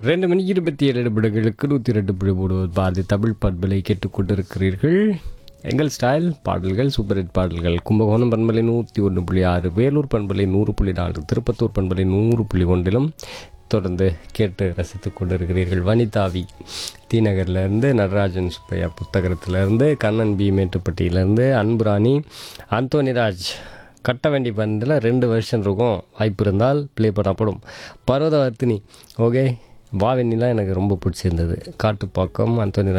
ரெண்டு மணிக்கு இருபத்தி ஏழு நிமிடங்களுக்கு நூற்றி ரெண்டு புள்ளி மூணு பாரதி தமிழ் பண்பலை கேட்டுக்கொண்டிருக்கிறீர்கள் எங்கள் ஸ்டைல் பாடல்கள் சூப்பர் ஹிட் பாடல்கள் கும்பகோணம் பண்பலை நூற்றி ஒன்று புள்ளி ஆறு வேலூர் பண்பலை நூறு புள்ளி நாலு திருப்பத்தூர் பண்பலை நூறு புள்ளி ஒன்றிலும் தொடர்ந்து கேட்டு ரசித்துக் கொண்டிருக்கிறீர்கள் வனிதாவி டி நகர்லேருந்து நடராஜன் சுப்பையா புத்தகத்திலேருந்து கண்ணன் பி மேட்டுப்பட்டியிலேருந்து அன்புராணி அந்தோனிராஜ் கட்ட வேண்டி பந்தில் ரெண்டு வருஷன் இருக்கும் வாய்ப்பு இருந்தால் ப்ளே பண்ணப்படும் பர்வதவர்த்தினி ஓகே வா வெண்ணிலாம் எனக்கு ரொம்ப பிடிச்சிருந்தது காட்டுப்பாக்கம் அந்தோனி